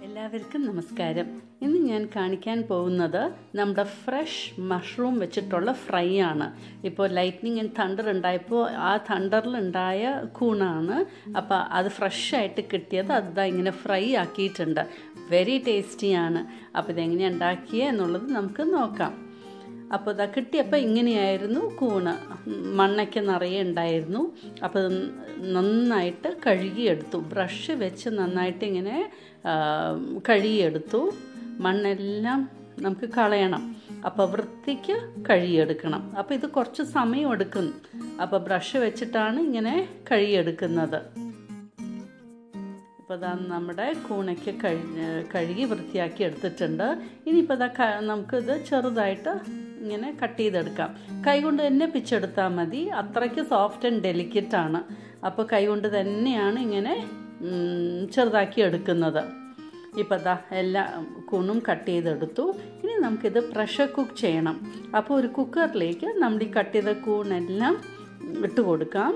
എല്ലാവർക്കും നമസ്കാരം ഇന്ന് ഞാൻ കാണിക്കാൻ പോകുന്നത് നമ്മുടെ ഫ്രഷ് മഷ്റൂം വെച്ചിട്ടുള്ള ഫ്രൈ ആണ് ഇപ്പോൾ ലൈറ്റ്നിങ് ആൻഡ് തണ്ടർ ഉണ്ടായപ്പോൾ ആ തണ്ടറിലുണ്ടായ കൂണാണ് അപ്പോൾ അത് ഫ്രഷ് ആയിട്ട് കിട്ടിയത് അതാ ഇങ്ങനെ ഫ്രൈ ആക്കിയിട്ടുണ്ട് വെരി ടേസ്റ്റിയാണ് അപ്പോൾ ഇതെങ്ങനെയാണ് ഉണ്ടാക്കിയത് എന്നുള്ളത് നമുക്ക് നോക്കാം അപ്പോൾ ഇതാ കിട്ടിയപ്പോൾ ഇങ്ങനെയായിരുന്നു കൂണ് മണ്ണൊക്കെ നിറയെ ഉണ്ടായിരുന്നു അപ്പോൾ ഇത് നന്നായിട്ട് കഴുകിയെടുത്തു ബ്രഷ് വെച്ച് നന്നായിട്ട് ഇങ്ങനെ ആ, കഴുകിയെടുത്തു മണ്ണെല്ലാം നമുക്ക് കളയണം അപ്പോൾ വൃത്തിക്ക് കഴുകിയെടുക്കണം അപ്പോൾ ഇത് കുറച്ച് സമയം എടുക്കും അപ്പോൾ ബ്രഷ് വെച്ചിട്ടാണ് ഇങ്ങനെ കഴുകിയെടുക്കുന്നത് ഇപ്പോൾ ഇതാ നമ്മുടെ കൂണയ്ക്ക് കഴുകി കഴുകി വൃത്തിയാക്കി എടുത്തിട്ടുണ്ട് ഇനിയിപ്പോൾ ഇതാ ക നമുക്കിത് ചെറുതായിട്ട് ഇങ്ങനെ കട്ട് ചെയ്തെടുക്കാം കൈകൊണ്ട് തന്നെ പിച്ചെടുത്താൽ മതി അത്രയ്ക്ക് സോഫ്റ്റ് ആൻഡ് ഡെലിക്കറ്റ് ആണ് അപ്പോൾ കൈകൊണ്ട് തന്നെയാണ് ഇങ്ങനെ ഉം, ചെറുതാക്കി എടുക്കുന്നത് ഇപ്പോൾ ദാ എല്ലാ കൂണും കട്ട് ചെയ്തെടുത്തു ഇനി നമുക്കിത് പ്രഷർ കുക്ക് ചെയ്യണം അപ്പോൾ ഒരു കുക്കറിലേക്ക് നമ്മുടെ ഈ കട്ട് ചെയ്ത കൂണെല്ലാം ഇട്ട് കൊടുക്കാം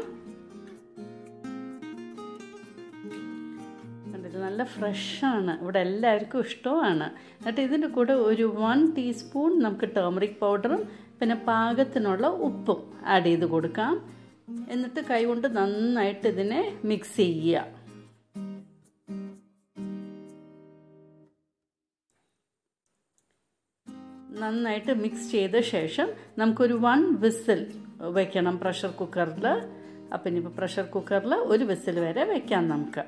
കണ്ടിട്ട് നല്ല ഫ്രഷാണ് ഇവിടെ എല്ലാവർക്കും ഇഷ്ടവുമാണ് എന്നിട്ട് ഇതിൻ്റെ കൂടെ ഒരു വൺ ടീസ്പൂൺ നമുക്ക് ടേമറിക് പൗഡറും പിന്നെ പാകത്തിനുള്ള ഉപ്പും ആഡ് ചെയ്ത് കൊടുക്കാം എന്നിട്ട് കൈകൊണ്ട് നന്നായിട്ട് ഇതിനെ മിക്സ് ചെയ്യുക നന്നായിട്ട് മിക്സ് ചെയ്ത ശേഷം നമുക്കൊരു വൺ വിസിൽ വെക്കണം പ്രഷർ കുക്കറിൽ അപ്പം ഇനിയിപ്പോൾ പ്രഷർ കുക്കറിൽ ഒരു വിസിൽ വരെ വെക്കാം നമുക്ക്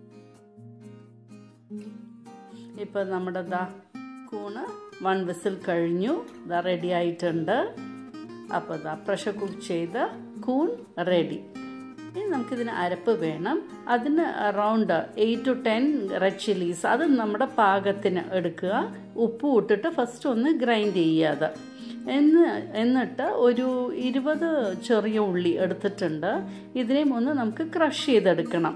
ഇപ്പോൾ നമ്മുടെ ദാ കൂണ് വൺ വിസിൽ കഴിഞ്ഞു ദാ റെഡി ആയിട്ടുണ്ട് അപ്പോൾ ദാ പ്രഷർ കുക്ക് ചെയ്ത കൂൺ റെഡി ഇനി നമുക്കിതിന് അരപ്പ് വേണം അതിന് around eight to ten red chillies അത് നമ്മുടെ പാകത്തിന് എടുക്കുക ഉപ്പ് ഇട്ടിട്ട് ഫസ്റ്റ് ഒന്ന് ഗ്രൈൻഡ് ചെയ്യുക അത് എന്ന് എന്നിട്ട് ഒരു ഇരുപത് ചെറിയ ഉള്ളി എടുത്തിട്ടുണ്ട് ഇതിനെയും ഒന്ന് നമുക്ക് ക്രഷ് ചെയ്തെടുക്കണം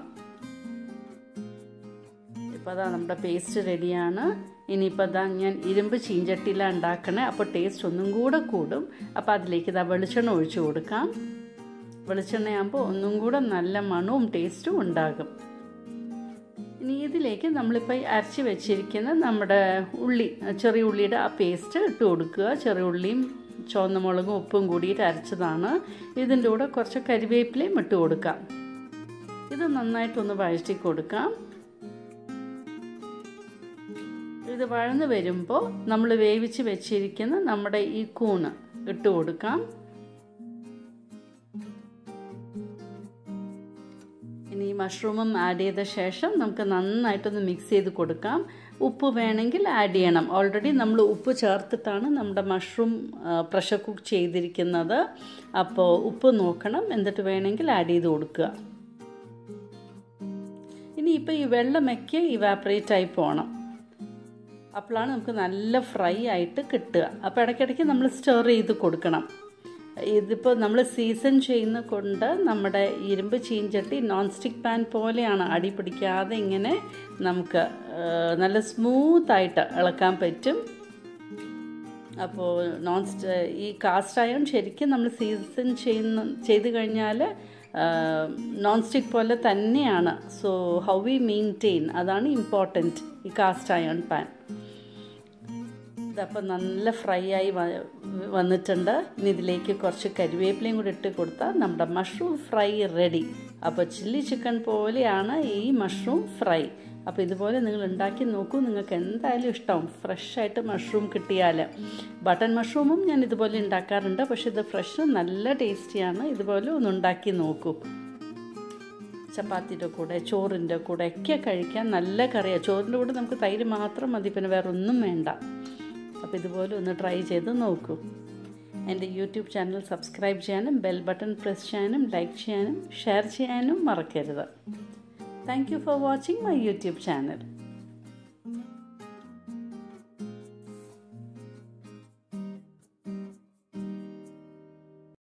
ഇപ്പോൾ അതാ നമ്മുടെ പേസ്റ്റ് റെഡിയാണ് ഇനിയിപ്പോൾ അതാ ഞാൻ ഇരുമ്പ് ചീഞ്ചട്ടിയിലാണ് ഉണ്ടാക്കണേ അപ്പോൾ ടേസ്റ്റ് ഒന്നും കൂടെ കൂടും അപ്പോൾ അതിലേക്ക് ഇതാ വെളിച്ചെണ്ണ ഒഴിച്ചു കൊടുക്കാം വെളിച്ചെണ്ണയാകുമ്പോൾ ഒന്നും കൂടെ നല്ല മണവും ടേസ്റ്റും ഉണ്ടാകും ഇനി ഇതിലേക്ക് നമ്മളിപ്പോൾ അരച്ച് വെച്ചിരിക്കുന്ന നമ്മുടെ ഉള്ളി ചെറിയ ഉള്ളിയുടെ ആ പേസ്റ്റ് ഇട്ട് കൊടുക്കുക ചെറിയ ഉള്ളിയും ചുവന്ന മുളകും ഉപ്പും കൂടിയിട്ട് അരച്ചതാണ് ഇതിൻ്റെ കൂടെ കുറച്ച് കരിവേപ്പിലയും ഇട്ട് കൊടുക്കാം ഇത് നന്നായിട്ടൊന്ന് വഴറ്റി കൊടുക്കാം ഇത് വഴന്ന് വരുമ്പോൾ നമ്മൾ വേവിച്ച് വെച്ചിരിക്കുന്ന നമ്മുടെ ഈ കൂണ് ഇട്ട് കൊടുക്കാം ഇനി ഈ മഷ്റൂമും ആഡ് ചെയ്ത ശേഷം നമുക്ക് നന്നായിട്ടൊന്ന് മിക്സ് ചെയ്ത് കൊടുക്കാം ഉപ്പ് വേണമെങ്കിൽ ആഡ് ചെയ്യണം ഓൾറെഡി നമ്മൾ ഉപ്പ് ചേർത്തിട്ടാണ് നമ്മുടെ മഷ്റൂം പ്രഷർ കുക്ക് ചെയ്തിരിക്കുന്നത് അപ്പോൾ ഉപ്പ് നോക്കണം എന്നിട്ട് വേണമെങ്കിൽ ആഡ് ചെയ്ത് കൊടുക്കുക ഇനി ഇപ്പോൾ ഈ വെള്ളമൊക്കെ ഇവാപ്പറേറ്റ് ആയി പോകണം അപ്പോഴാണ് നമുക്ക് നല്ല ഫ്രൈ ആയിട്ട് കിട്ടുക അപ്പോൾ ഇടയ്ക്കിടയ്ക്ക് നമ്മൾ സ്റ്റർ ചെയ്ത് കൊടുക്കണം ഇതിപ്പോൾ നമ്മൾ സീസൺ ചെയ്യുന്ന കൊണ്ട് നമ്മുടെ ഇരുമ്പ് ചീഞ്ചട്ടി നോൺ സ്റ്റിക്ക് പാൻ പോലെയാണ് അടി പിടിക്കാതെ ഇങ്ങനെ നമുക്ക് നല്ല സ്മൂത്തായിട്ട് ഇളക്കാൻ പറ്റും അപ്പോൾ നോൺ ഈ കാസ്റ്റ് അയൺ ശരിക്കും നമ്മൾ സീസൺ ചെയ്യുന്ന ചെയ്ത് കഴിഞ്ഞാൽ നോൺ സ്റ്റിക്ക് പോലെ തന്നെയാണ് സോ ഹൗ വി മെയിൻറ്റെയിൻ അതാണ് ഇമ്പോർട്ടൻറ്റ് ഈ കാസ്റ്റ് അയൺ പാൻ ഇതപ്പോൾ നല്ല ഫ്രൈ ആയി വന്നിട്ടുണ്ട് ഇനി ഇതിലേക്ക് കുറച്ച് കരിവേപ്പിലയും കൂടി ഇട്ട് കൊടുത്താൽ നമ്മുടെ മഷ്റൂം ഫ്രൈ റെഡി അപ്പോൾ ചില്ലി ചിക്കൻ പോലെയാണ് ഈ മഷ്റൂം ഫ്രൈ അപ്പോൾ ഇതുപോലെ നിങ്ങൾ ഉണ്ടാക്കി നോക്കൂ നിങ്ങൾക്ക് എന്തായാലും ഇഷ്ടമാവും ഫ്രഷ് ആയിട്ട് മഷ്റൂം കിട്ടിയാൽ ബട്ടൺ മഷ്റൂമും ഞാൻ ഇതുപോലെ ഉണ്ടാക്കാറുണ്ട് പക്ഷേ ഇത് ഫ്രഷ് നല്ല ടേസ്റ്റിയാണ് ഇതുപോലെ ഒന്ന് ഉണ്ടാക്കി നോക്കൂ ചപ്പാത്തിൻ്റെ കൂടെ ചോറിൻ്റെ കൂടെ ഒക്കെ കഴിക്കാൻ നല്ല കറിയാണ് ചോറിൻ്റെ കൂടെ നമുക്ക് തൈര് മാത്രം മതി പിന്നെ വേറെ ഒന്നും വേണ്ട അപ്പോൾ ഇതുപോലെ ഒന്ന് ട്രൈ ചെയ്ത് നോക്കൂ എൻ്റെ യൂട്യൂബ് ചാനൽ സബ്സ്ക്രൈബ് ചെയ്യാനും ബെൽ ബട്ടൺ പ്രസ് ചെയ്യാനും ലൈക്ക് ചെയ്യാനും ഷെയർ ചെയ്യാനും മറക്കരുത് thank you for watching my YouTube channel